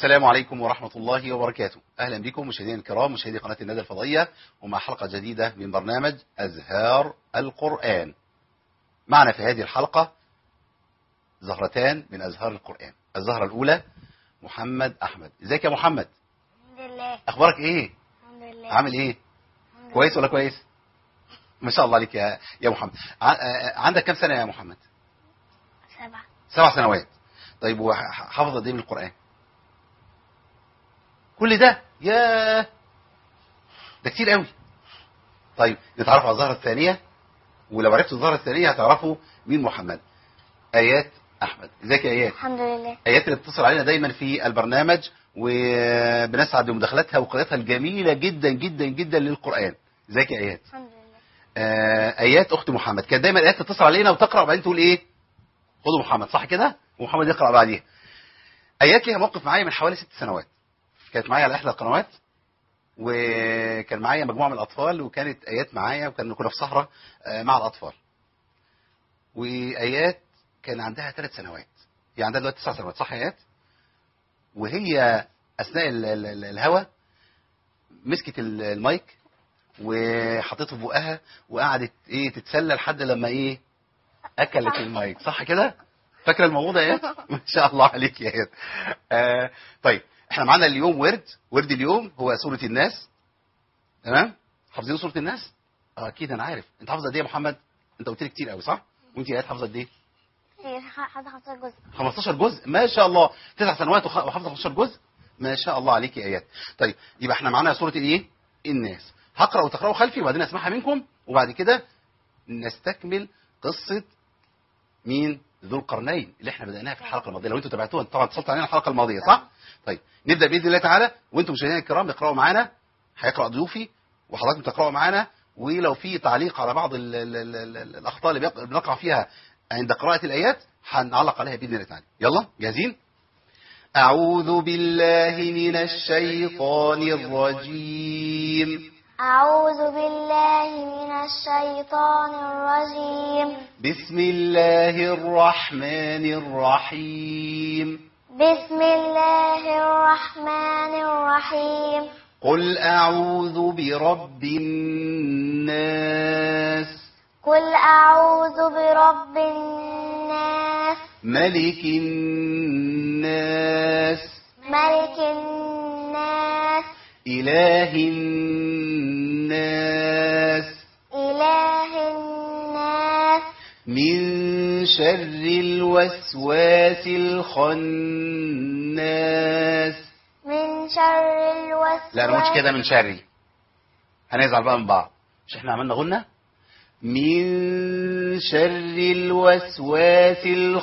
السلام عليكم ورحمة الله وبركاته أهلا بكم مشاهدينا الكرام مشاهدي قناة الندى الفضائية ومع حلقة جديدة من برنامج أزهار القرآن معنا في هذه الحلقة زهرتان من أزهار القرآن الزهرة الأولى محمد أحمد ازيك يا محمد الحمد لله أخبارك إيه الحمد لله عامل إيه الحمد كويس ولا كويس ما شاء الله عليك يا يا محمد ع- آه، عندك كم سنة يا محمد لله. سبعة سبع سنوات طيب وحافظ قد ايه من القرآن كل ده يا ده كتير قوي طيب نتعرف على الزهرة الثانية ولو عرفتوا الزهرة الثانية هتعرفوا مين محمد آيات أحمد ازيك يا آيات الحمد لله آيات اللي بتتصل علينا دايما في البرنامج وبنسعد بمداخلاتها وقراءتها الجميلة جدا جدا جدا للقرآن ازيك يا آيات الحمد لله آه، ايات اخت محمد كانت دايما ايات تتصل علينا وتقرا وبعدين تقول ايه خدوا محمد صح كده ومحمد يقرا بعديها ايات ليها موقف معايا من حوالي ست سنوات كانت معايا على احدى القنوات وكان معايا مجموعه من الاطفال وكانت ايات معايا وكان كنا في سهره آه، مع الاطفال وايات كان عندها ثلاث سنوات هي عندها دلوقتي تسع سنوات صح يا ايات وهي اثناء ال- ال- ال- الهوا مسكت ال- المايك وحطيته في بقها وقعدت ايه تتسلى لحد لما ايه اكلت المايك صح كده فاكره الموضوع ده يا اياد ما شاء الله عليك يا اياد آه طيب احنا معانا اليوم ورد ورد اليوم هو سوره الناس تمام حافظين سوره الناس اه اكيد انا عارف انت حافظ قد ايه يا محمد انت قلت لي كتير قوي صح وانت يا اياد حافظه قد ايه هي حاجة خمسة جزء 15 جزء ما شاء الله تسع سنوات وخ- وحافظه 15 جزء ما شاء الله عليك يا ايات طيب يبقى احنا معانا سوره الايه الناس هقرا وتقراوا خلفي وبعدين اسمعها منكم وبعد كده نستكمل قصه مين ذو القرنين اللي احنا بدأناها في الحلقه الماضيه لو انتوا تابعتوها طبعا اتصلت علينا الحلقه الماضيه صح طيب نبدا باذن الله تعالى وانتم مشاهدينا الكرام اقراوا معانا هيقرا ضيوفي وحضراتكم تقراوا معانا ولو في تعليق على بعض ال ال ال ال ال الاخطاء اللي بيق- بنقع فيها عند قراءه الايات هنعلق عليها باذن الله تعالى يلا جاهزين اعوذ بالله من الشيطان الرجيم أعوذ بالله من الشيطان الرجيم بسم الله الرحمن الرحيم بسم الله الرحمن الرحيم قل أعوذ برب الناس قل أعوذ برب الناس ملك الناس ملك الناس إله الناس إله الناس من شر الوسواس الخناس من شر الوسواس لا أنا مش كده من شري هنزعل بقى من بعض مش احنا عملنا غنى من شر الوسواس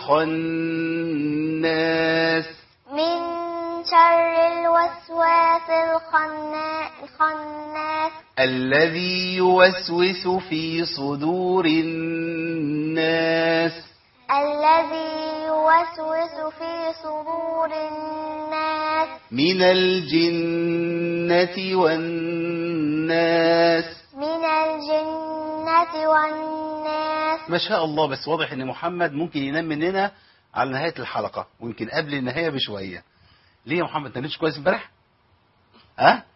الخناس من شر الوسواس الخنا- الخناس الذي يوسوس في صدور الناس الذي يوسوس في صدور الناس من الجنة والناس من الجنة والناس ما شاء الله بس واضح ان محمد ممكن ينام مننا على نهاية الحلقة ويمكن قبل النهاية بشوية ليه يا محمد انت نمتش كويس امبارح ها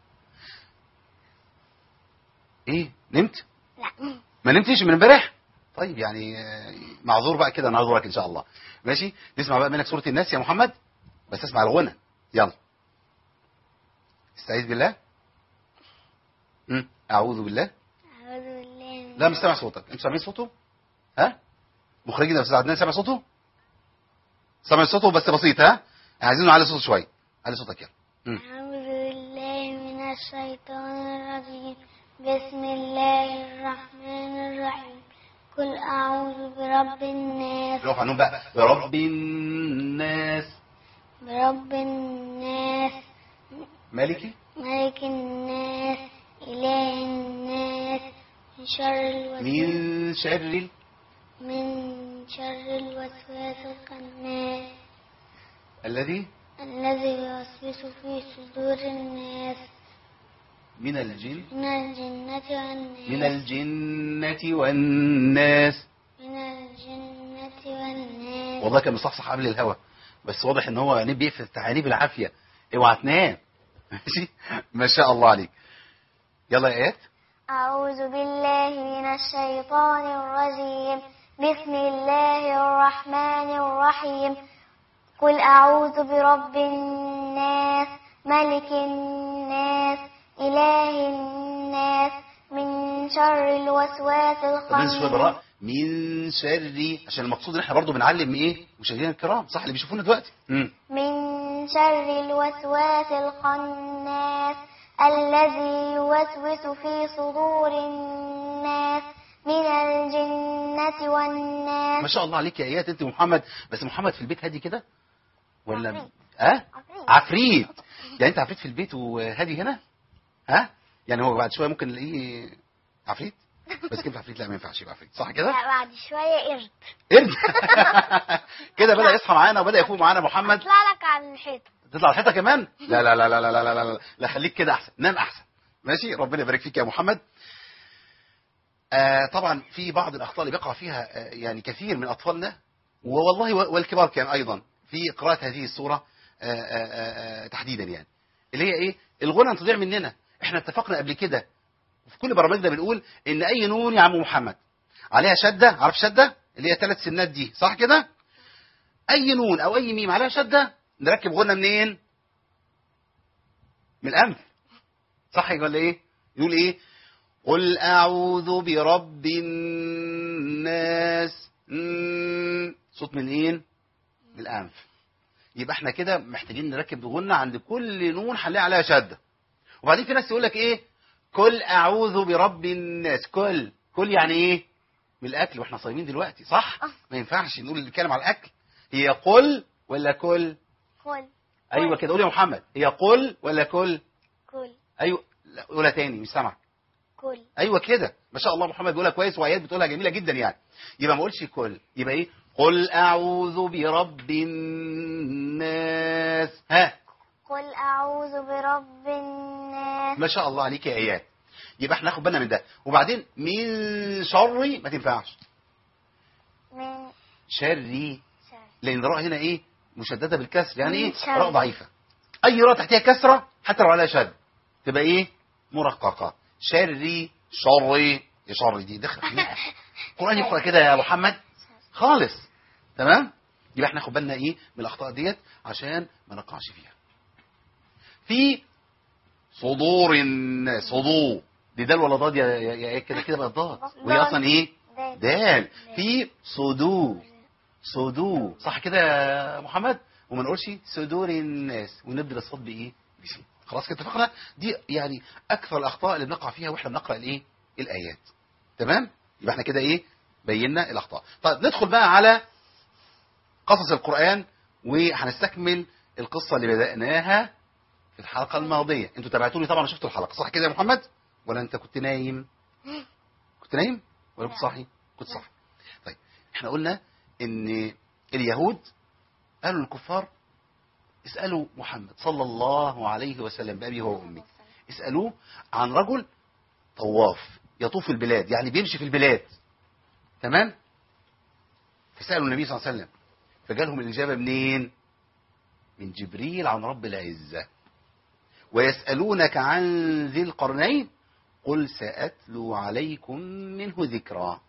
ايه نمت لا ما نمتش من امبارح طيب يعني آه، معذور بقى كده نعذرك ان شاء الله ماشي نسمع بقى منك سورة الناس يا محمد بس اسمع الغنى يلا استعيذ بالله مم. اعوذ بالله أعوذ بالله من لا مش سامع صوتك انتوا سامعين صوته ها مخرجنا يا استاذ عدنان سامع صوته سامع صوته بس بسيط ها عايزين نعلي صوته شويه علي صوتك يلا مم. أعوذ بالله من الشيطان الرجيم بسم الله الرحمن الرحيم قل أعوذ برب الناس نقف عنهم بقى برب الناس برب الناس مالكي ملك الناس إله الناس من شر الوسواس من شر ال- من شر الوسواس الخناس الذي الذي يوسوس في صدور الناس من الجن من الجنة والناس من الجنة والناس من الجنة والناس والله كان مصحصح قبل الهوا بس واضح ان هو يعني بيقفل التعاليب بالعافيه اوعى تنام ماشي ما شاء الله عليك يلا يا ايات أعوذ بالله من الشيطان الرجيم بسم الله الرحمن الرحيم قل أعوذ برب الناس ملك الناس إله الناس من شر الوسواس طب ننزل شويه الخناس براء من شر عشان المقصود ان احنا برضو بنعلم ايه مشاهدينا الكرام صح اللي بيشوفونا دلوقتي امم من شر الوسواس الخناس الذي يوسوس في صدور الناس من الجنة والناس ما شاء الله عليك يا ايات انت ومحمد بس محمد في البيت هادي كده ولا عفريت. اه عفريت. عفريت يعني انت عفريت في البيت وهادي هنا ها يعني هو بعد شويه ممكن نلاقيه عفريت بس كيف عفريت لا ما ينفعش يبقى عفريت صح كده لا بعد شوية قرد قرد كده بدا يصحى معانا وبدا يفوق معانا محمد اطلع لك على الحيطة تطلع الحيطه كمان لا لا لا لا لا لا لا لا, لا خليك كده احسن نام احسن ماشي ربنا يبارك فيك يا محمد آه طبعا في بعض الاخطاء اللي بيقع فيها آه يعني كثير من اطفالنا والله و- والكبار كان ايضا في قراءه هذه السوره آه آه آه آه تحديدا يعني اللي هي ايه الغنى تضيع مننا احنا اتفقنا قبل كده في كل برامجنا بنقول ان اي نون يا عم محمد عليها شده عارف شده اللي هي ثلاث سنات دي صح كده اي نون او اي ميم عليها شده نركب غنى منين من الانف صح ولا ايه يقول ايه قل اعوذ برب الناس مم. صوت من ايه من الانف يبقى احنا كده محتاجين نركب غنى عند كل نون هنلاقي عليها شده وبعدين في ناس يقول لك ايه كل اعوذ برب الناس كل كل يعني ايه من الاكل واحنا صايمين دلوقتي صح ما ينفعش نقول نتكلم على الاكل هي قل ولا كل كل ايوه كده قول يا محمد هي قل ولا كل كل ايوه لا قولها تاني مش سامعك كل ايوه كده ما شاء الله محمد بيقولها كويس وايات بتقولها جميله جدا يعني يبقى ما اقولش كل يبقى ايه قل اعوذ برب الناس ها قل أعوذ برب الناس ما شاء الله عليك يا ايات يبقى احنا ناخد بالنا من ده وبعدين من شر ما تنفعش من شري شر لان الراء هنا ايه مشدده بالكسر يعني من ايه شر. راء ضعيفه اي راء تحتها كسره حتى لو عليها شد تبقى ايه مرققه شري شري يا شري دي دخل القران يقرا كده يا محمد خالص تمام يبقى احنا ناخد بالنا ايه من الاخطاء ديت عشان ما نقعش فيها في صدور الناس صدور دي دال ولا ضاد يا يا- يا كده كده بقت ضاد وهي اصلا ايه دال. دال في صدور صدور صح كده يا محمد وما نقولش صدور الناس ونبدل الصوت بايه بشيء خلاص كده اتفقنا دي يعني اكثر الاخطاء اللي بنقع فيها واحنا بنقرا الايه الايات تمام يبقى احنا كده ايه بينا الاخطاء طيب ندخل بقى على قصص القران وهنستكمل القصه اللي بداناها في الحلقه الماضيه انتوا تابعتوني طبعا شفتوا الحلقه صح كده يا محمد ولا انت كنت نايم كنت نايم ولا كنت لا. صاحي كنت صاحي طيب احنا قلنا ان اليهود قالوا للكفار اسالوا محمد صلى الله عليه وسلم بابي هو وامي اسالوه عن رجل طواف يطوف البلاد يعني بيمشي في البلاد تمام فسالوا النبي صلى الله عليه وسلم فجالهم الاجابه منين من جبريل عن رب العزه ويسالونك عن ذي القرنين قل ساتلو عليكم منه ذكرا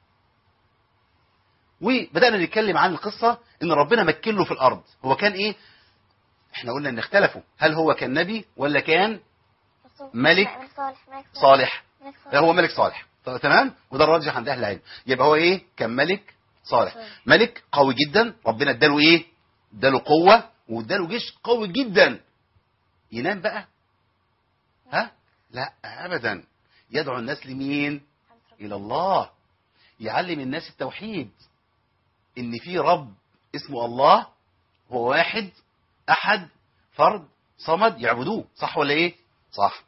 وبدانا نتكلم عن القصه ان ربنا مكن له في الارض هو كان ايه احنا قلنا ان اختلفوا هل هو كان نبي ولا كان ملك ملك صالح ملك صالح ملك صالح لا هو ملك صالح ط- تمام وده الراجح عند اهل العلم يبقى هو ايه كان ملك صالح صالح. ملك قوي جدا ربنا اداله ايه اداله قوه واداله جيش قوي جدا ينام بقى ها لا ابدا يدعو الناس لمين الى الله يعلم الناس التوحيد ان في رب اسمه الله هو واحد احد فرد صمد يعبدوه صح ولا ايه صح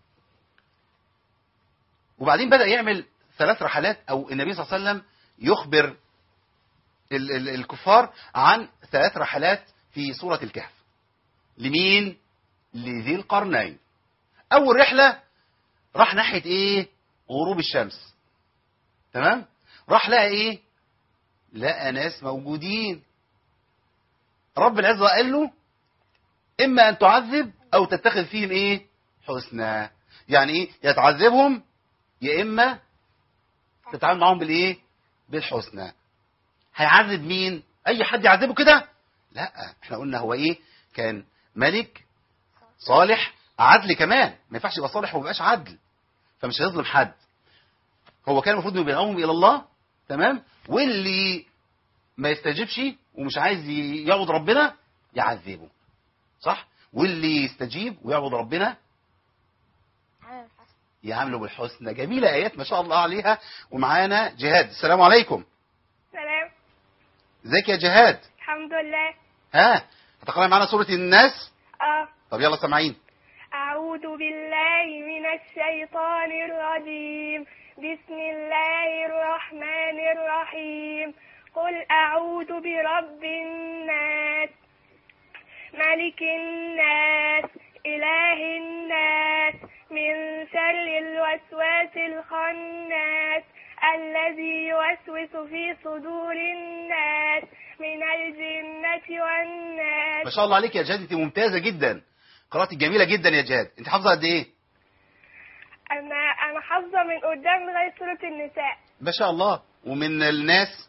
وبعدين بدأ يعمل ثلاث رحلات او النبي صلى الله عليه وسلم يخبر ال- ال- الكفار عن ثلاث رحلات في سورة الكهف لمين لذي القرنين اول رحلة راح ناحية ايه غروب الشمس تمام راح لقى ايه لقى ناس موجودين رب العزة قال له اما ان تعذب او تتخذ فيهم ايه حسنى يعني ايه يا تعذبهم يا اما تتعامل معاهم بالايه بالحسنى هيعذب مين اي حد يعذبه كده لا احنا قلنا هو ايه كان ملك صالح عدل كمان ما ينفعش يبقى صالح وما يبقاش عدل فمش هيظلم حد هو كان المفروض يدعوهم الى الله تمام واللي ما يستجيبش ومش عايز ي- يعبد ربنا يعذبه صح واللي يستجيب ويعبد ربنا عامل حسن يعامله بالحسنى جميلة آيات ما شاء الله عليها ومعانا جهاد السلام عليكم سلام ازيك يا جهاد الحمد لله ها هتقرأي معانا سورة الناس اه طب يلا سامعين أعوذ بالله من الشيطان الرجيم بسم الله الرحمن الرحيم قل أعوذ برب الناس ملك الناس إله الناس من شر الوسواس الخناس الذي يوسوس في صدور الناس من الجنة والناس ما شاء الله عليك يا جهاد انت ممتازة جدا قراءتك جميلة جدا يا جهاد انت حافظة قد ايه أنا أنا حافظة من قدام لغاية سورة النساء ما شاء الله ومن الناس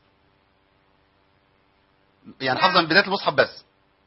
يعني حافظة من بداية المصحف بس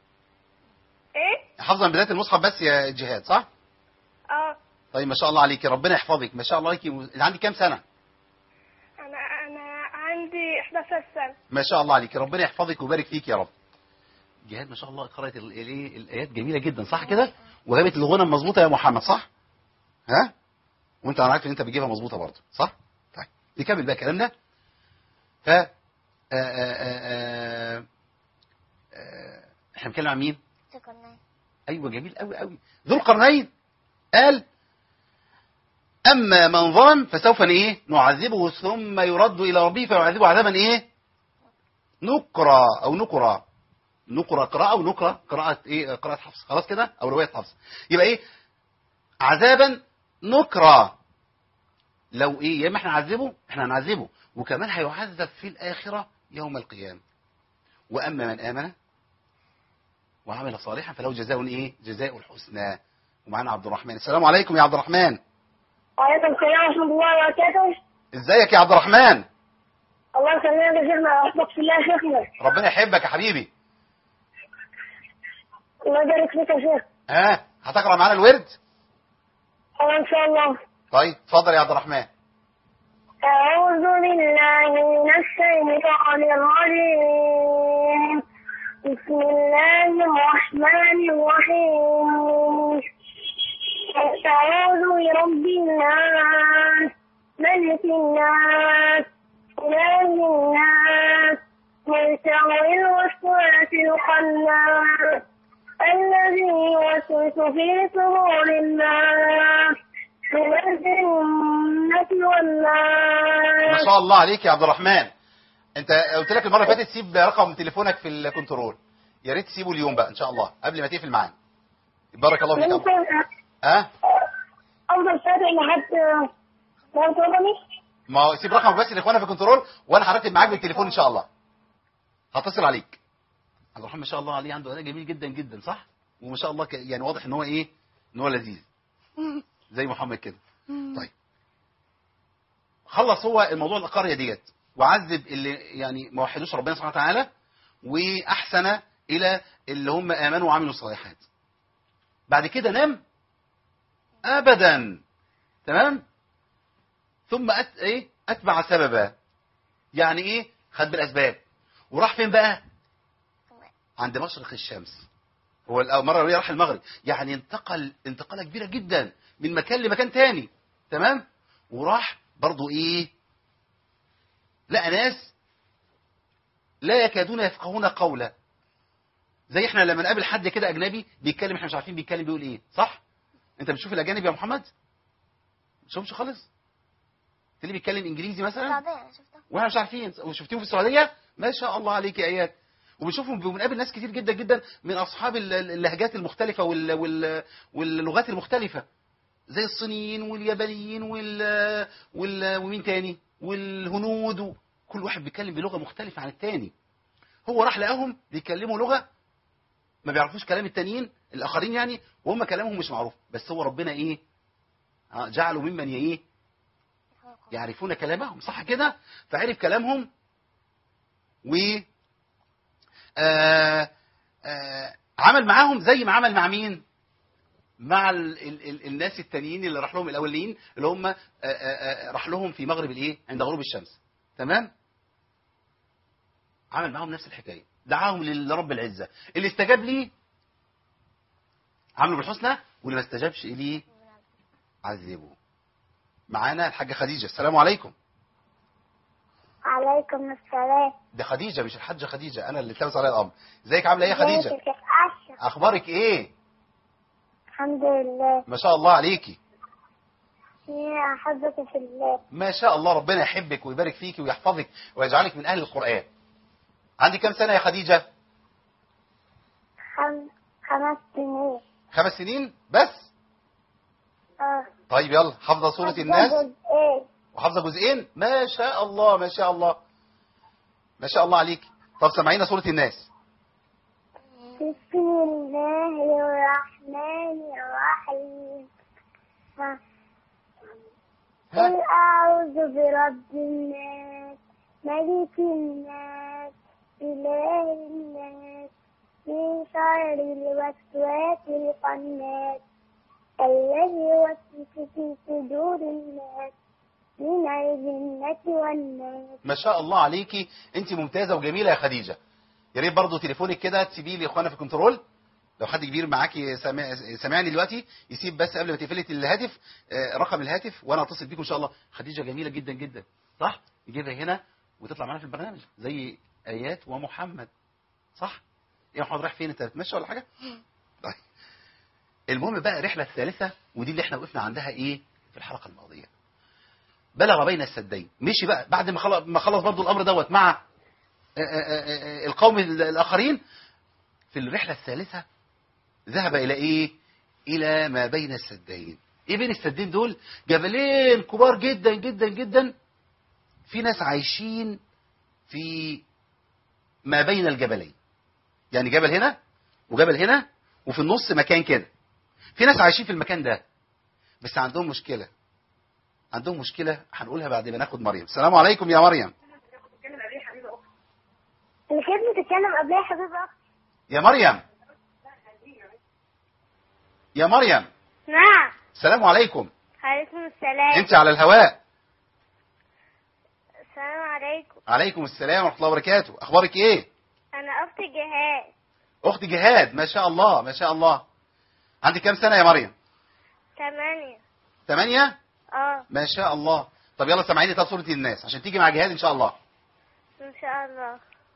إيه؟ حافظة من بداية المصحف بس يا جهاد صح آه طيب ما شاء الله عليك ربنا يحفظك ما شاء الله عليك اللي عندك كام سنة أنا أنا عندي 11 سنة ما شاء الله عليك ربنا يحفظك ويبارك فيك يا رب جهاد ما شاء الله قرأت ال- الايه الايات جميله جدا صح كده وجابت الغنى مظبوطه يا محمد صح ها وانت انا عارف ان انت بتجيبها مظبوطه برضه صح طيب نكمل بقى كلامنا ف آه، آه، آه، آه، آه، احنا بنتكلم عن مين سكرناي ايوه جميل قوي قوي ذو القرنين قال اما من ظلم فسوف ايه نعذبه ثم يرد الى ربه فيعذبه عذابا ايه نكرا او نكرا نقرا قراءه ونقرا قراءه ايه قراءه حفص خلاص كده او روايه حفص يبقى ايه عذابا نكرا لو ايه يا اما احنا نعذبه احنا هنعذبه وكمان هيعذب في الاخره يوم القيامه واما من امن وعمل صالحا فله جزاء ايه جزاء الحسنى ومعانا عبد الرحمن السلام عليكم يا عبد الرحمن وعليكم السلام ورحمة الله وبركاته ازيك يا عبد الرحمن الله يسلمك يا شيخنا أحبك في الله يا شيخنا ربنا يحبك يا حبيبي الله يبارك فيك يا شيخ ها هتقرا معانا الورد الله إن شاء الله طيب اتفضل يا عبد الرحمن أعوذ بالله من الشيطان الرجيم بسم الله الرحمن الرحيم أعوذ برب الناس ملك الناس إله الناس من شر الوسواس الخناس الذي يوسوس في صدور الناس من الجنة والناس ما شاء الله عليك يا عبد الرحمن انت قلت لك المره اللي فاتت سيب رقم تليفونك في الكنترول يا ريت تسيبه اليوم بقى ان شاء الله قبل ما تقفل معانا بارك الله فيك يا عبد- ممكن ها أفضل فاتح لحد ما تضمني ما هو سيب رقمك بس لاخوانا في الكنترول وانا هرتب معاك بالتليفون ان شاء الله هتصل عليك عبد الرحمن ما شاء الله عليه عنده اداء جميل جدا جدا صح وما شاء الله ك... يعني واضح ان هو ايه ان هو لذيذ زي محمد كده طيب خلص هو الموضوع القريه ديت وعذب اللي يعني ما وحدوش ربنا سبحانه وتعالى واحسن الى اللي هم امنوا وعملوا الصالحات بعد كده نام ابدا تمام ثم أت... ايه اتبع سببا يعني ايه خد بالاسباب وراح فين بقى عند مشرق الشمس هو الأول مرة راح المغرب يعني انتقل انتقالة كبيرة جدا من مكان لمكان تاني تمام وراح برضو ايه لقى ناس لا يكادون يفقهون قولا زي احنا لما نقابل حد كده اجنبي بيتكلم احنا مش عارفين بيتكلم بيقول ايه صح انت بتشوف الاجانب يا محمد مش خالص اللي بيتكلم انجليزي مثلا السعودية أنا شفتها واحنا مش عارفين وشفتيهم في السعوديه ما شاء الله عليك يا ايات وبنشوفهم بنقابل ناس كتير جدا جدا من اصحاب ال- ال- اللهجات المختلفه وال وال واللغات المختلفه زي الصينيين واليابانيين وال وال ومين تاني والهنود و- كل واحد بيتكلم بلغه مختلفه عن التاني هو راح لقاهم بيتكلموا لغه ما بيعرفوش كلام التانيين الاخرين يعني وهم كلامهم مش معروف بس هو ربنا ايه آه، جعلوا ممن ايه يعرفون كلامهم صح كده فعرف كلامهم و آه آه عمل معاهم زي ما عمل مع مين مع ال ال ال الناس التانيين اللي راح لهم الاولين اللي هم آه آه آه راح لهم في مغرب الايه عند غروب الشمس تمام عمل معاهم نفس الحكايه دعاهم لرب العزه اللي استجاب ليه عملوا بالحسنى واللي ما استجابش ليه عذبه معانا الحاجه خديجه السلام عليكم عليكم السلام ده خديجه مش الحاجه خديجه انا اللي اتلبس عليا الامر ازيك عامله ايه يا خديجه ازيك يا عشا اخبارك ايه الحمد لله ما شاء الله عليكي يا حضرتك في الله ما شاء الله ربنا يحبك ويبارك فيك ويحفظك ويجعلك من اهل القران عندي كام سنه يا خديجه خم... خمس سنين خمس سنين بس اه طيب يلا حافظه سوره الناس ايه وحافظه جزئين ما شاء الله ما شاء الله ما شاء الله عليك طب سمعينا سوره الناس بسم الله الرحمن الرحيم ها. قل ها أعوذ برب الناس ملك الناس إله الناس من شر الوسواس الخناس الذي يوسوس في صدور الناس من الجنة والناس ما شاء الله عليكي انت ممتازه وجميله يا خديجه يا ريت برضه تليفونك كده تسيبيه لاخوانا في الكنترول لو حد كبير معاكي سامع سامعني دلوقتي يسيب بس قبل ما تقفلي الهاتف آه، رقم الهاتف وانا اتصل بيكم ان شاء الله خديجه جميله جدا جدا صح نجيبها هنا وتطلع معانا في البرنامج زي ايات ومحمد صح يا محمد رايح فين انت بتمشي ولا حاجه طيب المهم بقى الرحله الثالثه ودي اللي احنا وقفنا عندها ايه في الحلقه الماضيه بلغ بين السدين مشي بقى بعد ما خلص ما خلص برضه الامر دوت مع آه، آه، آه، القوم الاخرين في الرحله الثالثه ذهب الى ايه الى ما بين السدين ايه بين السدين دول جبلين كبار جدا جدا جدا في ناس عايشين في ما بين الجبلين يعني جبل هنا وجبل هنا وفي النص مكان كده في ناس عايشين في المكان ده بس عندهم مشكله عندهم مشكله هنقولها بعد ما ناخد مريم السلام عليكم يا مريم اللي كانت بتتكلم قبلها يا حبيبي أختي. يا مريم يا مريم نعم السلام عليكم عليكم السلام انت على الهواء السلام عليكم عليكم السلام ورحمه الله وبركاته اخبارك ايه أنا أخت جهاد اخت جهاد ما شاء الله ما شاء الله عندك كام سنه يا مريم ثمانية ثمانية اه ما شاء الله طب يلا سامعيني طب سوره الناس عشان تيجي مع جهاد ان شاء الله إن شاء الله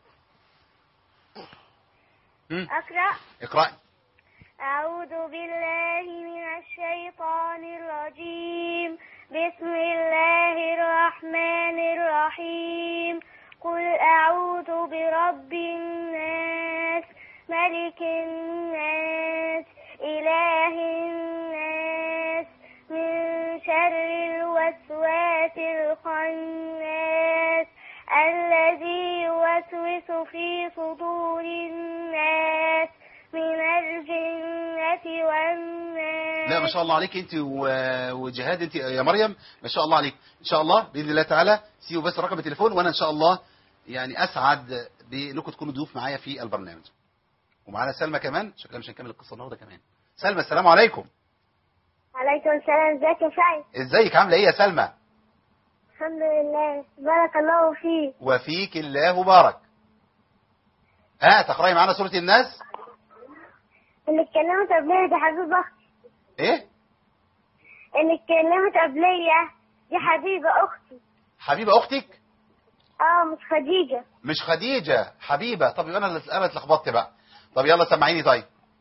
هم؟ أقرأ اقرأي أعوذ بالله من الشيطان الرجيم بسم الله الرحمن الرحيم قل أعوذ برب الناس ملك الناس إله الناس من شر الوسواس الخناس الذي يوسوس في صدور الناس من الجنة والناس لا ما شاء الله عليك انت و- وجهاد انت يا مريم ما شاء الله عليك ان شاء الله باذن الله تعالى سيبوا بس رقم التليفون وانا ان شاء الله يعني اسعد بانكم تكونوا ضيوف معايا في البرنامج ومعانا سلمى كمان شكلها مش هنكمل القصه النهارده كمان سلمى السلام عليكم عليكم السلام ازيك يا سعيد ازيك عامله ايه يا سلمى الحمد لله بارك الله فيك وفيك الله بارك ها تقراي معانا سوره الناس اللي اتكلمت قبلية دي حبيبة أختي ايه اللي اتكلمت قبلية دي حبيبة أختي حبيبه اختك اه مش خديجة مش خديجه حبيبه طب يبقى انا اللي انا اتلخبطت بقى طب يلا سمعيني طيب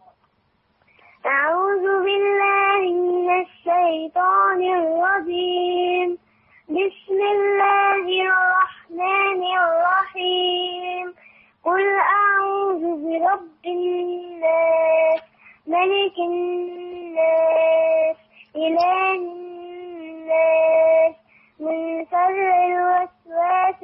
أعوذ بالله من الشيطان الرجيم بسم الله الرحمن الرحيم قل أعوذ برب الناس ملك الناس إله الناس من شر الوسواس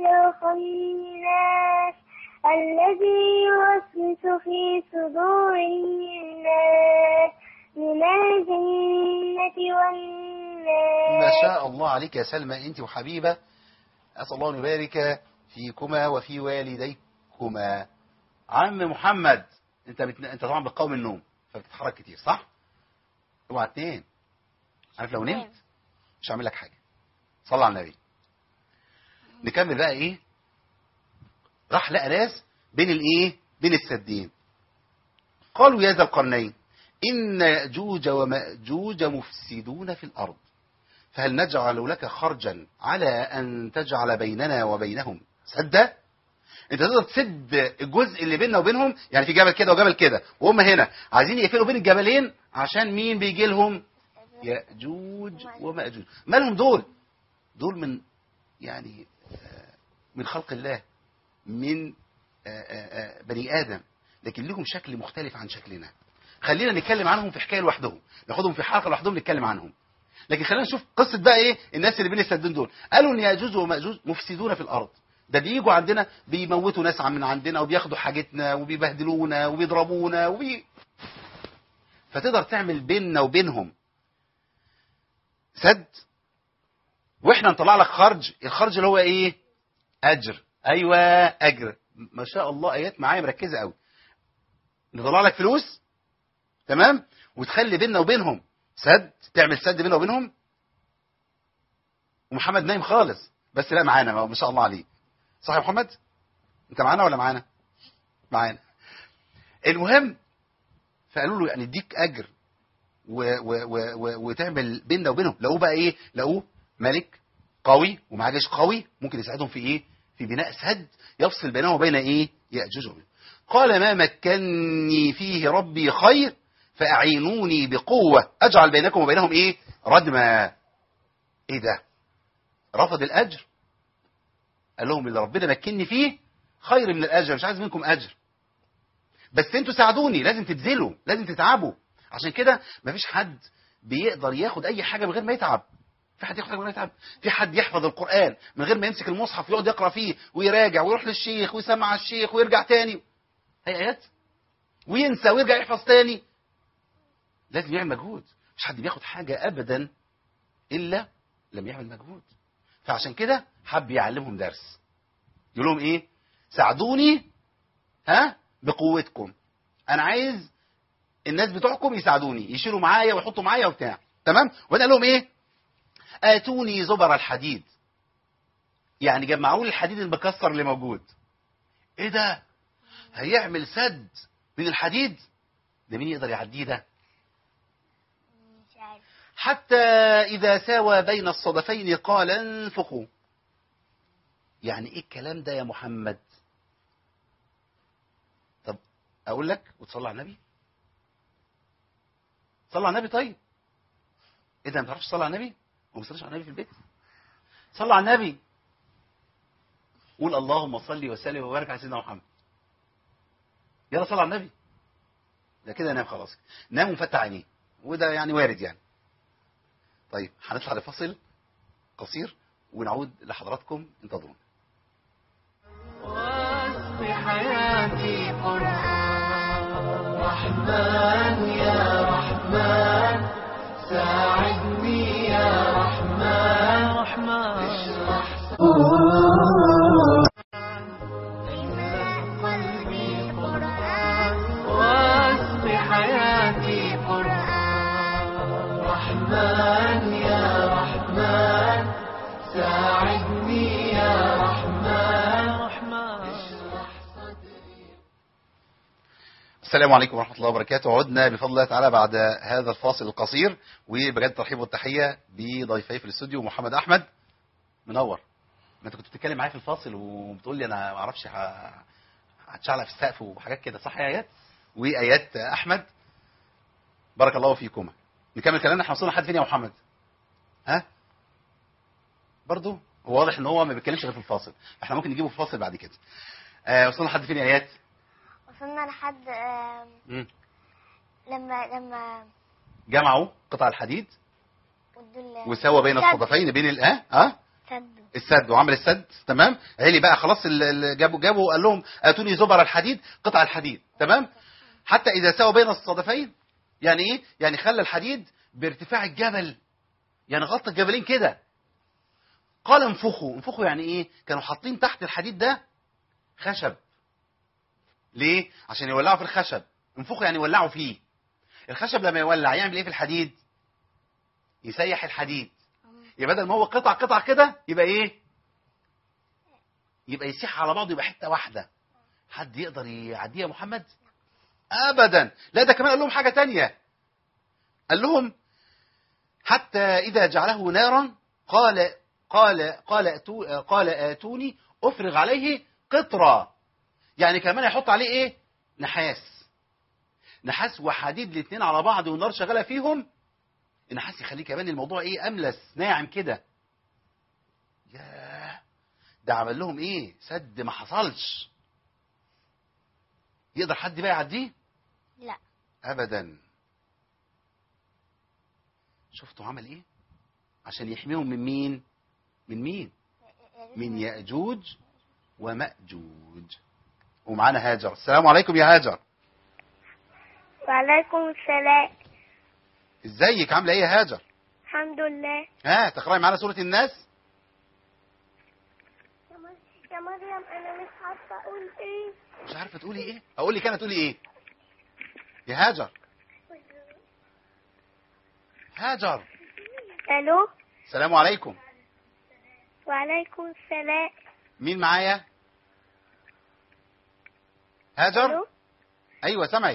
الخناس الذي يوسوس في صدور الناس والناس من الجنة والناس ما شاء الله عليك يا سلمى انت وحبيبه اسال الله ان يبارك فيكما وفي والديكما عم محمد انت بتن... انت طبعا بتقاوم النوم فبتتحرك كتير صح اوعى تنام عارف لو نمت مش هعمل لك حاجه صلى على النبي نكمل بقى ايه راح لقى ناس بين الايه بين السدين قالوا يا ذا القرنين إن يأجوج ومأجوج مفسدون في الأرض فهل نجعل لك خرجا على أن تجعل بيننا وبينهم سدا انت تقدر تسد الجزء اللي بيننا وبينهم يعني في جبل كده وجبل كده وهم هنا عايزين يقفلوا بين الجبلين عشان مين بيجي لهم يأجوج ومأجوج مالهم دول دول من يعني آه، من خلق الله من آه، آه، آه، بني آدم لكن لهم شكل مختلف عن شكلنا خلينا نتكلم عنهم في حكايه لوحدهم ناخدهم في حلقه لوحدهم نتكلم عنهم لكن خلينا نشوف قصه بقى ايه الناس اللي بين السدين دول قالوا ان ياجوج وماجوج مفسدون في الارض ده بيجوا عندنا بيموتوا ناس من عندنا وبياخدوا حاجتنا وبيبهدلونا وبيضربونا وبي... فتقدر تعمل بيننا وبينهم سد واحنا نطلع لك خرج الخرج اللي هو ايه اجر ايوه اجر ما شاء الله ايات معايا مركزه قوي نطلع لك فلوس تمام وتخلي بيننا وبينهم سد تعمل سد بيننا وبينهم ومحمد نايم خالص بس لا معانا ما شاء الله عليه صح يا محمد انت معانا ولا معانا معانا المهم فقالوا له يعني اديك اجر و و و و وتعمل بيننا وبينهم لقوه بقى ايه لقوه ملك قوي ومعاه جيش قوي ممكن يساعدهم في ايه في بناء سد يفصل بينهم وبين ايه ياجوج وماجوج قال ما مكني فيه ربي خير فأعينوني بقوة أجعل بينكم وبينهم إيه ردما إيه ده رفض الأجر قال لهم اللي ربنا مكني فيه خير من الأجر مش عايز منكم أجر بس انتوا ساعدوني لازم تبذلوا لازم تتعبوا عشان كده مفيش حد بيقدر ياخد أي حاجة من غير ما يتعب في حد ياخد حاجة من غير ما يتعب في حد يحفظ القرآن من غير ما يمسك المصحف ويقعد يقرأ فيه ويراجع ويروح للشيخ ويسمع الشيخ ويرجع تاني هي آيات وينسى ويرجع يحفظ تاني لازم يعمل مجهود مش حد بياخد حاجة أبدا إلا لم يعمل مجهود فعشان كده حب يعلمهم درس يقول لهم إيه ساعدوني ها بقوتكم أنا عايز الناس بتوعكم يساعدوني يشيلوا معايا ويحطوا معايا وبتاع تمام وأنا قال لهم إيه آتوني زبر الحديد يعني جمعوا لي الحديد المكسر اللي موجود إيه ده هيعمل سد من الحديد ده مين يقدر يعديه ده مش عارف حتى إذا ساوى بين الصدفين قال انفقوا يعني إيه الكلام ده يا محمد طب أقول لك وتصلي على النبي صلى على النبي طيب إيه ده ما تعرفش تصلي على النبي وما بتصليش على النبي في البيت صلى على النبي قول اللهم صل وسلم وبارك على سيدنا محمد يلا صلى على النبي ده كده نام خلاص نام ومفتح عينيه وده يعني وارد يعني طيب هنطلع لفاصل قصير ونعود لحضراتكم انتظرونا واسق حياتي قرآن رحمن يا رحمن ساعدني يا رحمن رحمن اشرح قلبي قرآن واسق حياتي قرآن رحمن يا رحمن ساعدني يا رحمن رحمن السلام عليكم ورحمة الله وبركاته عدنا بفضل الله تعالى بعد هذا الفاصل القصير وبجد ترحيب والتحية بضيفي في الاستوديو محمد أحمد منور ما انت كنت بتتكلم معايا في الفاصل وبتقول لي انا ما اعرفش ه- هتشعلق في السقف وحاجات كده صح يا ايات وايات احمد بارك الله فيكما نكمل كلامنا احنا وصلنا لحد فين يا محمد ها برضو هو واضح ان هو ما بيتكلمش غير في الفاصل احنا ممكن نجيبه في الفاصل بعد كده آه وصلنا لحد فين يا ايات وصلنا لحد آم، مم. لما لما جمعوا قطع الحديد ادوا ال- وسوى بين سد- الصدفين بين ال اه اه سدوا السد وعمل السد تمام علي بقى خلاص ال- ال- جابوا جابوا قال لهم اتوني زبر الحديد قطع الحديد تمام حتى اذا سوى بين الصدفين يعني ايه يعني خلى الحديد بارتفاع الجبل يعني غطى الجبلين كده قال انفخوا انفخوا يعني ايه كانوا حاطين تحت الحديد ده خشب ليه عشان يولعوا في الخشب انفخوا يعني يولعوا فيه الخشب لما يولع يعمل ايه في الحديد يسيح الحديد يبقى بدل ما هو قطع قطع كده يبقى ايه يبقى يسيح على بعضه يبقى حته واحده حد يقدر يعديها يا محمد ابدا لا ده كمان قال لهم حاجه تانية قال لهم حتى اذا جعله نارا قال قال قال أتو قال اتوني افرغ عليه قطرة يعني كمان يحط عليه ايه نحاس نحاس وحديد الاثنين على بعض والنار شغاله فيهم النحاس يخليه كمان الموضوع ايه املس ناعم كده ياه ده عمل لهم ايه سد ما حصلش يقدر حد بقى يعديه لا ابدا شفتوا عمل ايه عشان يحميهم من مين من مين من ياجوج وماجوج ومعانا هاجر السلام عليكم يا هاجر وعليكم السلام ازيك عامله ايه يا هاجر الحمد لله ها تقراي معانا سوره الناس يا مريم انا مش عارفه اقول ايه مش عارفه تقولي ايه اقول لك انا تقولي ايه يا هاجر هاجر الو السلام عليكم وعليكم السلام مين معايا هاجر الو ايوه سامعك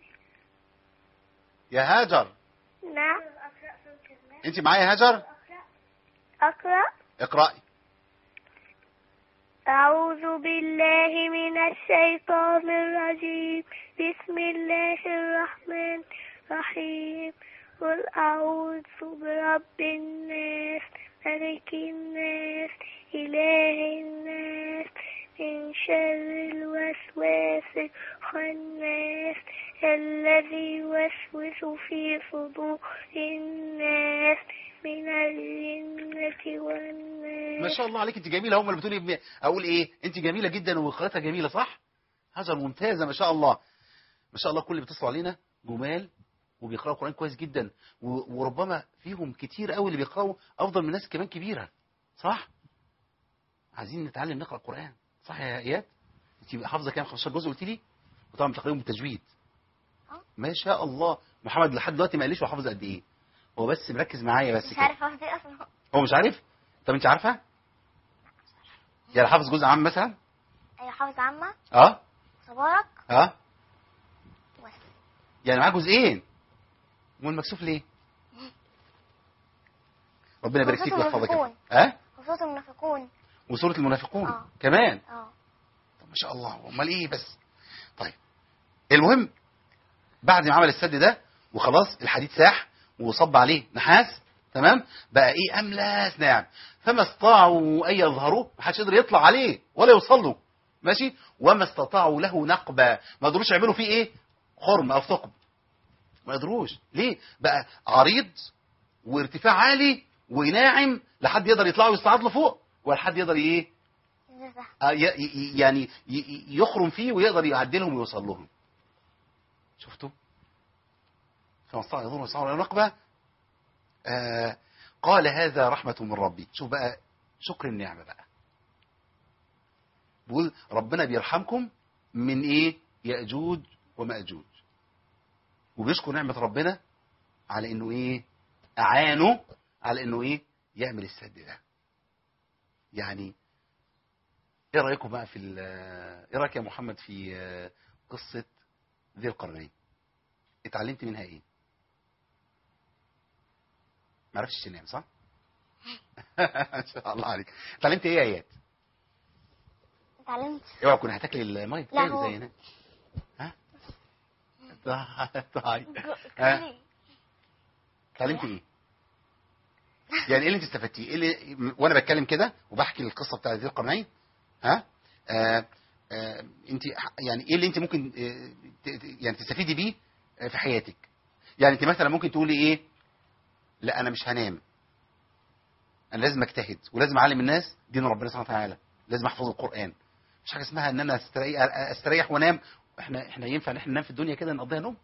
يا هاجر نعم انت معايا هاجر اقرا اقراي أعوذ بالله من الشيطان الرجيم بسم الله الرحمن الرحيم قل أعوذ برب الناس ملك الناس إله الناس من شر الوسواس الخناس الذي يوسوس في صدور الناس من الجنة والناس ما شاء الله عليك انت جميله هم اللي بتقولي ب- اقول ايه انت جميله جدا وقراءتها جميله صح هاجر ممتازه ما شاء الله ما شاء الله كل اللي بيتصلوا علينا جمال وبيقراوا القران كويس جدا و- وربما فيهم كتير قوي اللي بيقراوا افضل من ناس كمان كبيره صح عايزين نتعلم نقرا القران صح يا اياد انت حافظه كام 15 جزء قلت لي وطبعا بتقريهم بالتجويد اه. ما شاء الله محمد لحد دلوقتي ما قاليش هو حافظ قد ايه هو بس مركز معايا بس مش كده عارف احفظ ايه اصلا هو مش عارف طب انت عارفه يعني حافظ جزء عام مثلا ايوه حافظ عامة اه صبارك اه بس يعني معاه جزئين امال مكسوف ليه ربنا يبارك فيك وسورة ويحفظك يا المنافقون. محمد. اه وصوت المنافقون وسوره المنافقون اه. كمان اه طب ما شاء الله امال ايه بس طيب المهم بعد ما عمل السد ده وخلاص الحديد ساح وصب عليه نحاس تمام بقى ايه املس ناعم فما استطاعوا ان يظهروه ما حدش يقدر يطلع عليه ولا يوصل له ماشي وما استطاعوا له نقبا ما قدروش يعملوا فيه ايه خرم او ثقب ما قدروش ليه بقى عريض وارتفاع عالي وناعم لا حد يقدر يطلع ويصعد له فوق ولا حد يقدر ايه ده صح آه، ي- ي- يعني ي- ي- يخرم فيه ويقدر يعدلهم ويوصل لهم شفتوا فما استطاع يظن ويستطيع ولا نقبة آه قال هذا رحمة من ربي شوف بقى شكر النعمة بقى بيقول ربنا بيرحمكم من ايه يأجوج ومأجوج وبيشكر نعمة ربنا على انه ايه اعانه على انه ايه يعمل السد ده يعني ايه رايكم بقى في ال- ايه رايك يا محمد في آه، قصه ذي القرنين اتعلمت منها ايه ما عرفتش تنام صح ما شاء الله عليك اتعلمت ايه يا ايات اتعلمت اوعى تكون هتاكلي الميه لا، بتاعي هو- زي هنا ها طيب ها؟ اتعلمت ايه يعني ايه اللي انت استفدتيه ايه اللي وانا بتكلم كده وبحكي القصه بتاعت ذي القرنين ها آه آه انت يعني ايه اللي انت ممكن آه ت- ت- يعني تستفيدي بيه آه، في حياتك يعني انت مثلا ممكن تقولي ايه لا انا مش هنام انا لازم اجتهد ولازم اعلم الناس دين ربنا سبحانه وتعالى لازم احفظ القران مش حاجه اسمها ان انا استريح, استريح وانام احنا احنا ينفع ان احنا ننام في الدنيا كده نقضيها نوم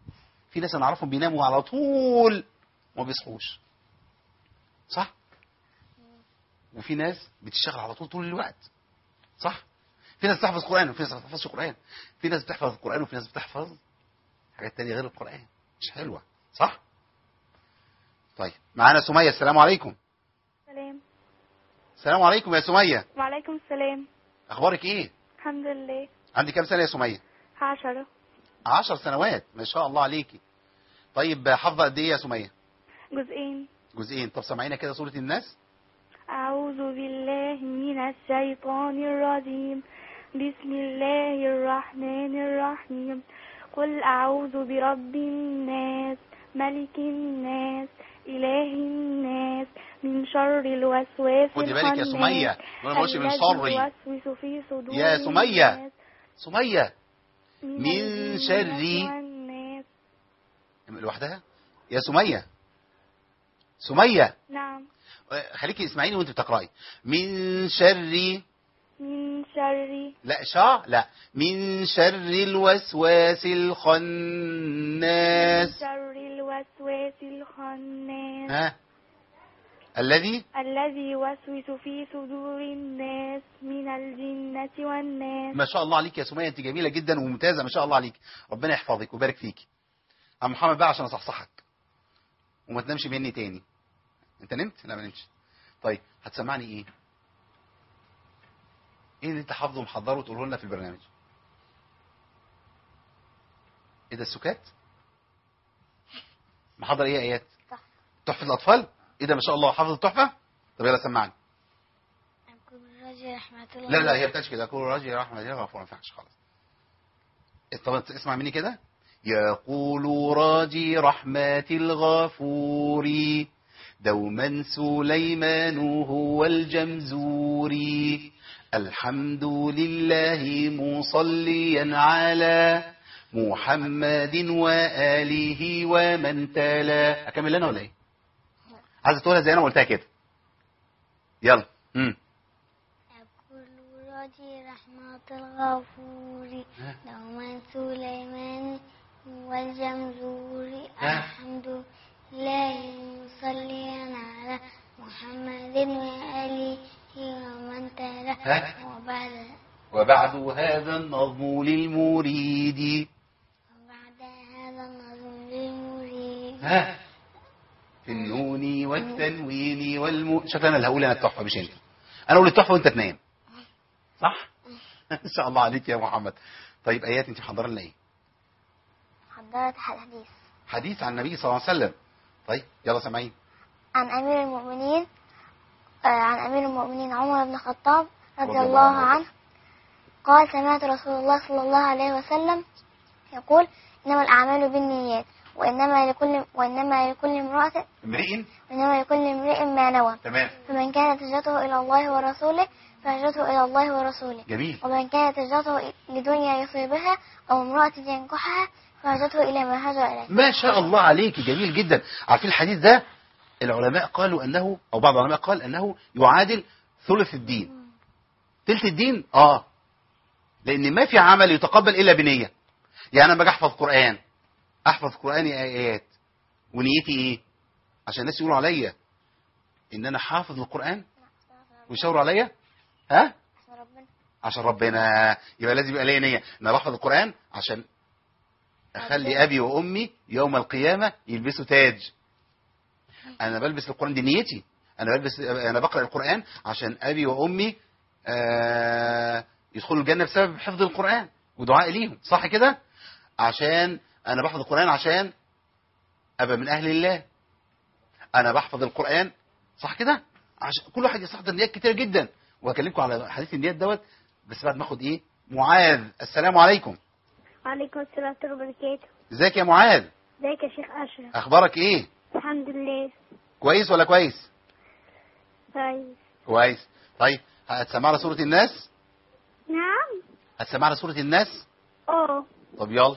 في ناس انا اعرفهم بيناموا على طول وما بيصحوش صح وفي ناس بتشتغل على طول طول الوقت صح في ناس بتحفظ قرآن وفي ناس ما بتحفظش قرآن في ناس بتحفظ القرآن وفي ناس بتحفظ حاجات تانية غير القرآن مش حلوة صح طيب معانا سمية السلام عليكم سلام السلام عليكم يا سمية وعليكم السلام اخبارك ايه الحمد لله عندي كام سنة يا سمية عشرة عشر سنوات ما شاء الله عليكي طيب حافظة قد ايه يا سمية جزئين جزئين طب سمعينا كده سورة الناس أعوذ بالله من الشيطان الرجيم بسم الله الرحمن الرحيم قل أعوذ برب الناس ملك الناس إله الناس من شر الوسواس خدي بالك يا سمية وانا ما بقولش من الذي شري يوسوس في صدور يا سمية. الناس سمية من الجنة شر- والناس. لوحدها يا سمية سمية نعم آه، خليكي اسمعيني وانت بتقرأي من شر من شر لا شا لا من شر الوسواس من الخناس شر الوسواس الخناس ها الذي الذي يوسوس في صدور الناس من الجنة والناس ما شاء الله عليك يا سمية انت جميلة جدا وممتازة ما شاء الله عليك ربنا يحفظك ويبارك فيك عم محمد بقى عشان اصحصحك وما تنامش مني تاني انت نمت لا ما نمتش طيب هتسمعني ايه ايه اللي انت حافظه ومحضره وتقوله لنا في البرنامج ايه ده السكات محضر ايه يا ايات تحفة. تحفة الاطفال ايه ده ما شاء الله حافظ التحفة طب يلا سمعني أكون رجل رحمة الله لا لا هي بتاعتش كده كل راجل رحمة الله غفور ما ينفعش خالص طب اسمع مني كده يقول راجي رحمة الغفور دوما سليمان هو الجمزوري الحمد لله مصليا على محمد وآله ومن تلا أكمل أنا ولا إيه؟ عايز تقولها زي أنا قلتها كده يلا امم أقول راجي رحمة الغفور دوما سليمان والجمزور ها؟ الحمد لله مصليا على محمد وآله ومن تلا ها؟ وبعد وبعد هذا النظم للمريد وبعد هذا النظم للمريد ها في النون والتنوين والم شكلنا انا اللي هقول انا التحفه مش انت انا اقول التحفه وانت تنام صح ان شاء الله عليك يا محمد طيب ايات انت محضره لنا ايه حضرت حديث حديث عن النبي صلى الله عليه وسلم طيب يلا سامعين عن أمير المؤمنين آه، عن أمير المؤمنين عمر بن الخطاب رضي رضي الله الله عنه. عنه قال سمعت رسول الله صلى الله عليه وسلم يقول إنما الأعمال بالنيات وإنما لكل وإنما لكل امرأة امرئ وإنما لكل امرئ ما نوى تمام فمن كانت هجرته إلى الله ورسوله فهجرته إلى الله ورسوله جميل ومن كانت هجرته لدنيا يصيبها أو امرأة ينكحها فهجرته إلى ما هاجر إليه ما شاء الله عليك جميل جدا عارفين الحديث ده العلماء قالوا انه او بعض العلماء قال انه يعادل ثلث الدين تلت الدين اه لان ما في عمل يتقبل الا بنيه يعني انا باجي احفظ قران احفظ قراني ايات ونيتي ايه عشان الناس يقولوا عليا ان انا حافظ القران ويشاوروا عليا ها عشان ربنا عشان ربنا يبقى لازم يبقى ليا نيه ان انا بحفظ القران عشان اخلي ابي وامي يوم القيامه يلبسوا تاج انا بلبس القران دي نيتي انا بلبس انا بقرا القران عشان ابي وامي آه يدخلوا الجنه بسبب حفظ القران ودعائي ليهم صح كده عشان انا بحفظ القران عشان ابقى من اهل الله انا بحفظ القران صح كده عشان كل واحد يستحضر نيات كتير جدا وهكلمكم على حديث النيات دوت بس بعد ما اخد ايه معاذ السلام عليكم وعليكم السلام ورحمة الله وبركاته ازيك يا معاذ ازيك يا شيخ أشرف اخبارك ايه الحمد لله كويس ولا كويس طيب كويس طيب هتسمعنا سورة الناس نعم هتسمعنا سورة الناس اه طب يلا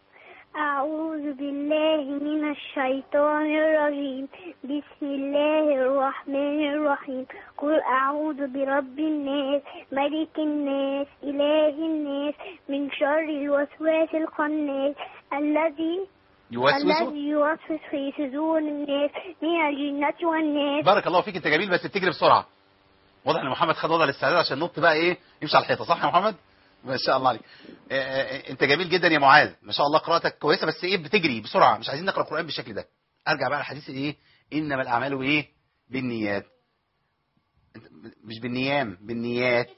أعوذ بالله من الشيطان الرجيم بسم الله الرحمن الرحيم قل أعوذ برب الناس ملك الناس إله الناس من شر الوسواس الخناس الذي يوسوس الذي يوسوس في صدور الناس من الجنة والناس بارك الله فيك انت جميل بس بتجري بسرعه واضح ان محمد خد وضع الاستعداد عشان نط بقى ايه يمشي على الحيطه صح يا محمد ما شاء الله عليك آه، آه، انت جميل جدا يا معاذ ما شاء الله قراءتك كويسه بس ايه بتجري بسرعه مش عايزين نقرا القران بالشكل ده ارجع بقى لحديث ايه انما الاعمال بايه بالنيات انت- مش بالنيام بالنيات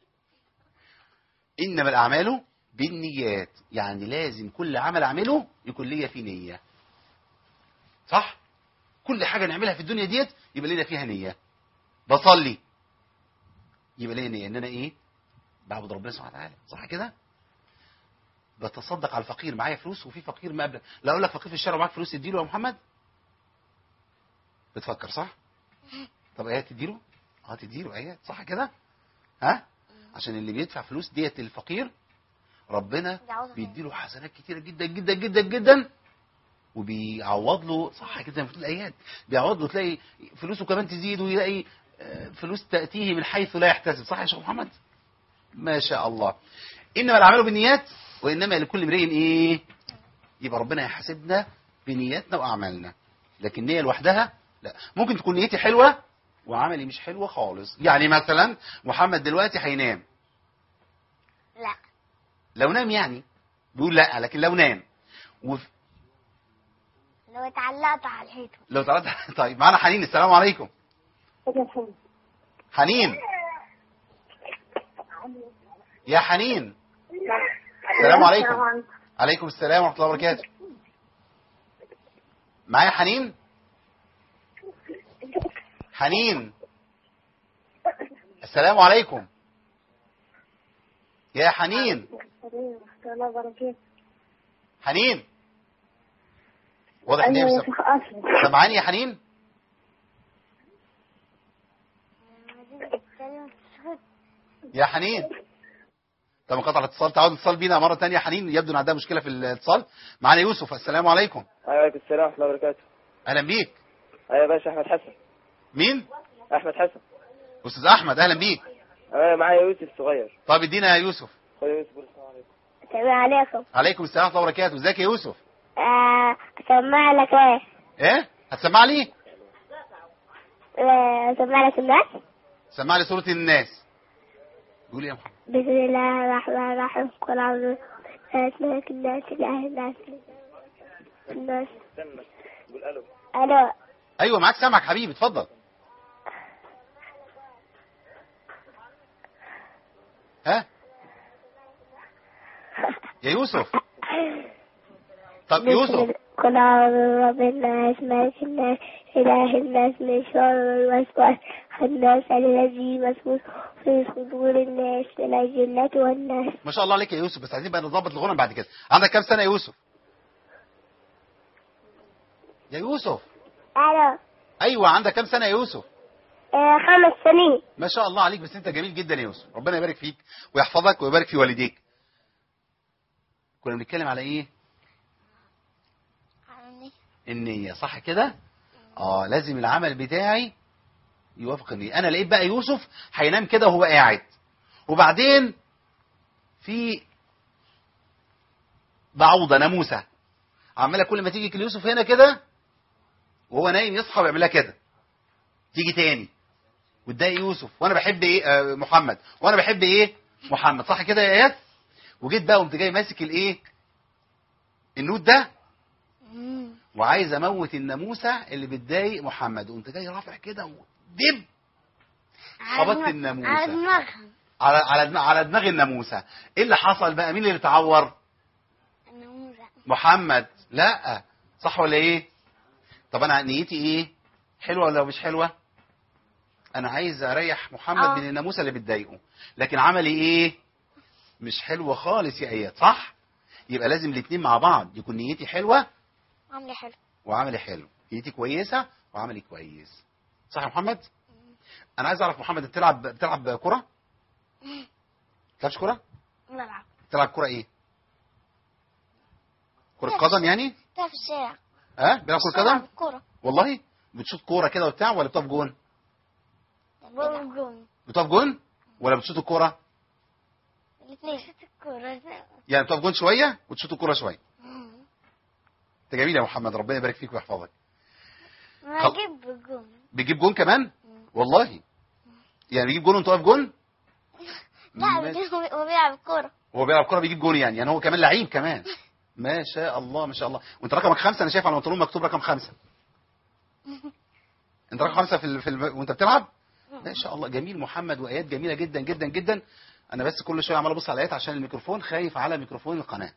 انما الاعمال بالنيات يعني لازم كل عمل اعمله يكون ليا فيه نيه صح كل حاجه نعملها في الدنيا ديت يبقى لنا فيها نيه بصلي يبقى ليا نيه ان انا ايه بعبد ربنا سبحانه وتعالى صح كده بتصدق على الفقير معايا فلوس وفي فقير ما قبل لا اقول لك فقير في الشارع ومعاك فلوس تديله يا محمد بتفكر صح طب ايه تديله اه تديله ايه صح كده ها عشان اللي بيدفع فلوس ديت للفقير ربنا يعوض بيديله حسنات كتيره جدا جدا جدا جدا وبيعوض له صح كده زي ما بتقول الايات بيعوض له تلاقي فلوسه كمان تزيد ويلاقي آه، فلوس تاتيه من حيث لا يحتسب صح يا شيخ محمد ما شاء الله انما الاعمال بالنيات وانما لكل امرئ ايه يبقى ربنا يحاسبنا بنياتنا واعمالنا لكن النيه لوحدها لا ممكن تكون نيتي حلوه وعملي مش حلوه خالص يعني مثلا محمد دلوقتي هينام لا لو نام يعني بيقول لا لكن لو نام وف... لو اتعلقت على الحيطة لو تعرض طيب معانا حنين السلام عليكم حنين يا حنين السلام عليكم عليكم السلام ورحمة الله وبركاته معايا حنين حنين السلام عليكم يا حنين حنين واضح ان هي مش سامعة. سامعاني يا حنين لما تيجي تتكلم صوت يا حنين طب انقطع الاتصال تعود اتصال بينا مرة تانية يا حنين يبدو ان عندها مشكلة في الاتصال معانا يوسف السلام عليكم عليكم السلام ورحمة الله وبركاته اهلا بيك أيوة يا باشا أحمد حسن مين أحمد حسن استاذ احمد اهلا بيك أنا معايا يوسف صغير طب ادينا يا يوسف خد يوسف قول السلام عليكم السلام عليكم عليكم السلام ورحمة الله وبركاته ازيك يا يوسف آه، أسمع لك ايه ايه هتسمع لي آه، أسمع لك الناس سمع لي سورة الناس قول يا محمد بسم الله الرحمن الرحيم قل أعوذ برب ملك الناس إله الناس الناس استنى قول ألو ألو ايوه معاك سامعك حبيبي اتفضل ها يا يوسف طب يوسف قل أعوذ برب الناس ملك الناس إله الناس من شر الوسواس الناس الذي يوسوس في صدور الناس من الجنة والناس ما شاء الله عليك يا يوسف بس عايزين بقى نظبط الغنى بعد كده عندك كام سنة يا يوسف يا يوسف ألو ايوه عندك كام سنة يا يوسف آه، خمس سنين ما شاء الله عليك بس انت جميل جدا يا يوسف ربنا يبارك فيك ويحفظك ويبارك في والديك كنا بنتكلم على ايه النية صح كده اه لازم العمل بتاعي يوافق النية انا لقيت بقى يوسف هينام كده وهو قاعد وبعدين في بعوضة ناموسة عمالة كل ما تيجي يوسف هنا كده وهو نايم يصحى ويعملها كده تيجي تاني وتضايق يوسف وانا بحب ايه آه محمد وانا بحب ايه محمد صح كده يا ايات وجيت بقى قمت جاي ماسك الايه النوت ده وعايز اموت الناموسه اللي بتضايق محمد وقمت جاي رافع كده ودب خبطت الناموسة. على دماغها على على دماغ على دماغ الناموسه ايه اللي حصل بقى مين اللي اتعور الناموسة محمد لا صح ولا ايه طب انا نيتي ايه حلوه ولا مش حلوه انا عايز اريح محمد آه. من الناموسه اللي بتضايقه لكن عملي ايه مش حلوه خالص يا اياد صح يبقى لازم الاثنين مع بعض يكون نيتي حلوه عاملة حلو وعملي حلو نيتي كويسه وعملي كويس صح يا محمد انا عايز اعرف محمد بتلعب بتلعب كره بتلعبش كره بلعب بتلعب كره ايه كره قدم يعني بتلعب في الشارع ها بيلعب كره قدم كورة والله بتشوط كوره كده وبتاع ولا بتقف جون بلعب جون بتقف جون ولا بتشوط الكوره الاثنين الكورة يعني بتقف جون شويه وتشوط الكوره شويه انت جميل يا محمد ربنا يبارك فيك ويحفظك ما خل- اجيب جون بيجيب جون كمان والله يعني بيجيب جون وانت واقف جون لا ماشي. بيجيب هو بيلعب كورة هو بيلعب كوره بيجيب جون يعني يعني هو كمان لعيب كمان ما شاء الله ما شاء الله وانت رقمك خمسة انا شايف على البنطلون مكتوب رقم خمسة انت رقم خمسة في, ال... في ال... وانت بتلعب ما شاء الله جميل محمد وايات جميله جدا جدا جدا انا بس كل شويه عمال ابص على الايات عشان الميكروفون خايف على ميكروفون القناه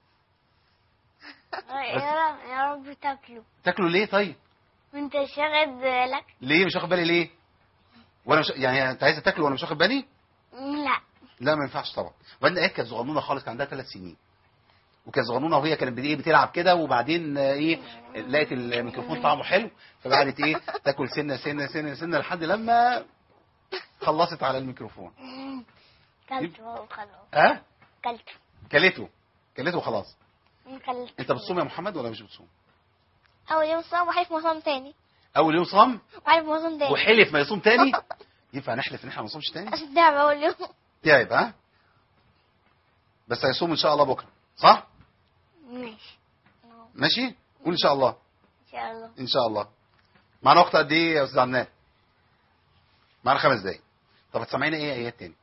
يا رب يا رب تاكله تاكله ليه طيب وانت شاغل بالك ليه مش واخد بالي ليه وانا مش يعني انت عايز تاكله وانا مش واخد بالي لا لا ما ينفعش طبعا وبعدين ايه كانت صغنونه خالص كان عندها ثلاث سنين وكانت صغنونه وهي كانت بت- ايه بتلعب كده وبعدين آه، ايه لقت الميكروفون طعمه حلو فقعدت ايه تاكل سنه سنه سنه سنه لحد لما خلصت على الميكروفون كلته وخلاص ها كلته كلته كلته وخلاص كلته انت بتصوم يا محمد ولا مش بتصوم اول يوم صام وحلف مصام تاني اول يوم صام وحلف مصام تاني وحلف ما يصوم تاني ينفع نحلف ان احنا ما نصومش تاني عشان تعب اول يوم تعب ها بس هيصوم ان شاء الله بكره صح ماشي ماشي قول ان شاء الله ان شاء الله ان شاء الله معانا وقت قد ايه يا استاذ عدنان معانا خمس دقايق طب هتسمعينا ايه ايات تاني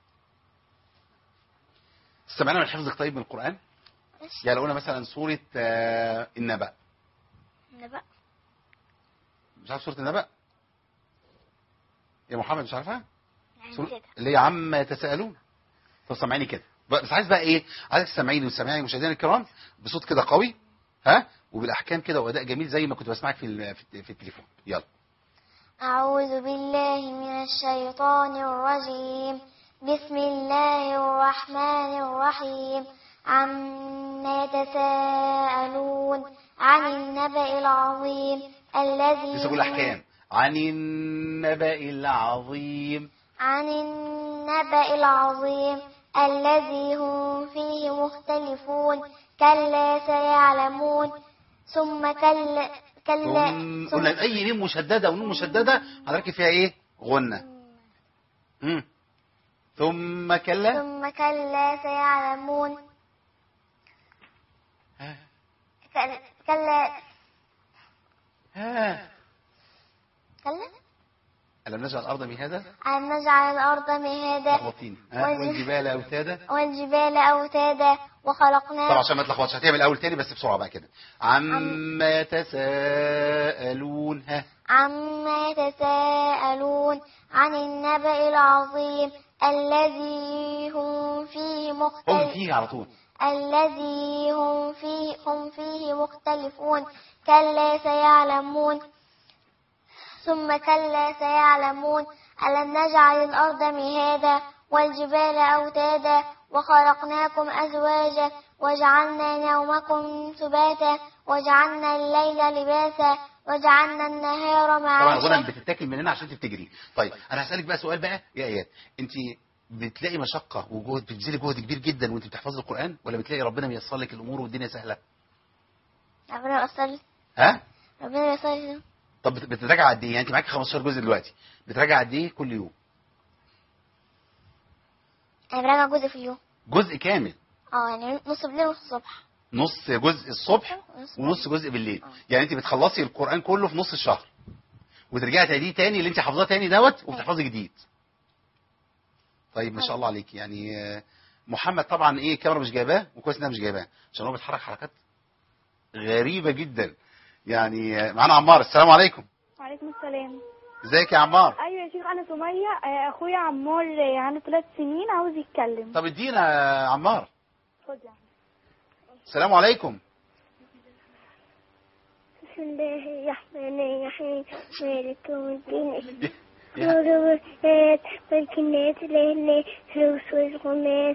تسمعنا من حفظك طيب من القران ماشي يعني لو قلنا مثلا سوره آه، النبأ نبقى مش عارف سوره النبأ يا محمد مش عارفها يعني سورة- كده اللي هي عما يتساءلون طب سمعيني كده بس عايز بقى ايه عايزك تسمعيني وتسمعيني مشاهدينا الكرام بصوت كده قوي ها وبالاحكام كده واداء جميل زي ما كنت بسمعك في ال- في التليفون يلا أعوذ بالله من الشيطان الرجيم بسم الله الرحمن الرحيم عما يتساءلون عن النبأ العظيم الذي لسه بقول احكام عن النبأ العظيم عن النبأ العظيم الذي هم فيه مختلفون كلا سيعلمون ثم كلا كلا ثم قلنا اي ميم مشدده ونون مشدده هنركب فيها ايه غنه مم. ثم كلا ثم كلا سيعلمون ها كلا كلا ها كلا ألم نجعل الأرض مهادا أن نجعل الأرض مهادا لخبطيني ها والج- والجبال أوتادا والجبال أوتادا طبعا وخلقناه عشان ما تلخبطش هتعمل الأول تاني بس بسرعة بقى كده عما يتساءلون ها عما يتساءلون عن النبأ العظيم الذي هم فيه هم مختلفون فيه على طول الذي هم فيه هم فيه مختلفون كلا سيعلمون ثم كلا سيعلمون ألم نجعل الأرض مهادا والجبال أوتادا وخلقناكم أزواجا وجعلنا نومكم سباتا وجعلنا الليل لباسا وجعلنا النهار طبعا الغنم معاشا بتتاكل مننا عشان انت بتجري طيب انا هسالك بقى سؤال بقى يا ايات انت بتلاقي مشقه وجهد بتبذلي جهد كبير جدا وانت بتحفظي القران ولا بتلاقي ربنا ميسر لك الامور والدنيا سهله ربنا يصلي ها ربنا يصلي طب بت- بتراجع قد ايه يعني انت معاك 15 جزء دلوقتي بتراجع قد ايه كل يوم أنا براجع جزء في اليوم جزء كامل اه يعني نص بالليل ونص الصبح نص جزء الصبح ونص جزء بالليل يعني انت بتخلصي القران كله في نص الشهر وترجعي تعيديه تاني اللي انت حافظاه تاني دوت وبتحفظي جديد طيب ما شاء الله عليك يعني آه، محمد طبعا ايه الكاميرا مش جايباه وكويس انها مش جايباه عشان هو بيتحرك حركات غريبه جدا يعني آه، معانا عمار السلام عليكم وعليكم السلام ازيك يا عمار ايوه يا شيخ انا سميه آه، اخويا عمار آه، عنده ثلاث سنين عاوز يتكلم طب ادينا يا عمار خد يا عم. السلام عليكم بسم الله الرحمن الرحيم مالك يوم الدين يا- الروايات والكنات لله فلوس والغمات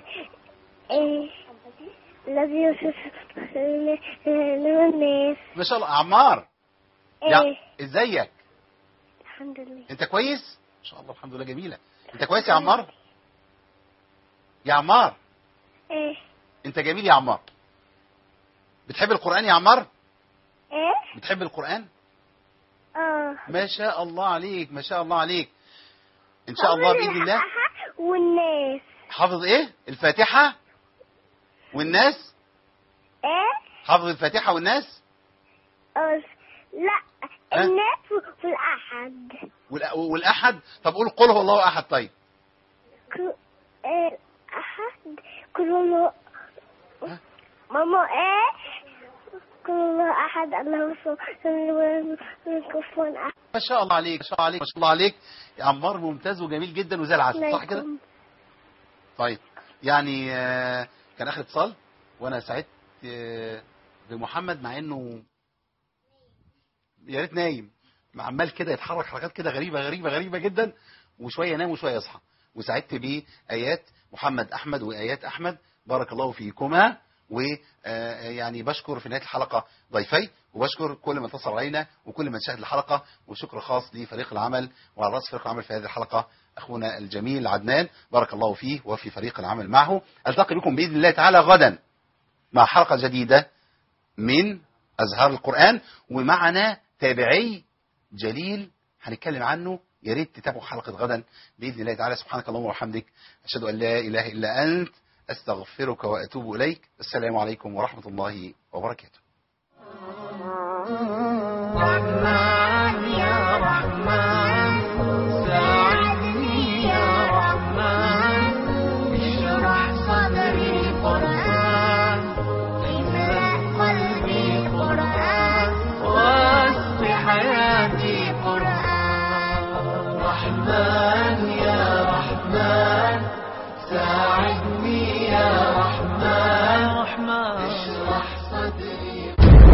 الذي يوسف الناس ما شاء الله عمار يا ايه ازيك الحمد لله انت كويس ما شاء الله الحمد لله جميله انت كويس يا عمار يا عمار ايه انت جميل يا عمار بتحب القران يا عمار ايه بتحب القران اه ما شاء الله عليك ما شاء الله عليك ان شاء الله باذن الله والناس حافظ ايه الفاتحه والناس ايه حافظ الفاتحه والناس أه، لا ها؟ الناس في الأحد والأ- والاحد طب قول قل هو الله احد طيب ك- آه، أحد كل الله ها؟ ماما إيه كل الله أحد الله الصمد الكفون أحد ما شاء الله عليك ما شاء الله عليك ما شاء الله عليك يا عمار ممتاز وجميل جدا وزي العسل صح كده طيب يعني آه، كان اخر اتصال وانا سعدت آه، بمحمد مع انه يا ريت نايم عمال كده يتحرك حركات كده غريبه غريبه غريبه جدا وشويه ينام وشويه يصحى وسعدت بايات محمد احمد وايات احمد بارك الله فيكما ويعني بشكر في نهايه الحلقه ضيفي وبشكر كل من اتصل علينا وكل من شاهد الحلقه وشكر خاص لفريق العمل وعلى راس فريق العمل في هذه الحلقه اخونا الجميل عدنان بارك الله فيه وفي فريق العمل معه التقي بكم باذن الله تعالى غدا مع حلقه جديده من ازهار القران ومعنا تابعي جليل هنتكلم عنه يا ريت تتابعوا حلقه غدا باذن الله تعالى سبحانك اللهم وبحمدك اشهد ان لا اله الا انت استغفرك واتوب اليك السلام عليكم ورحمه الله وبركاته رحمن يا رحمن ساعدني يا رحمن اشرح صدري قرآن املأ قلبي قرآن واسق حياتي قرآن رحمن يا رحمن ساعدني يا رحمن اشرح صدري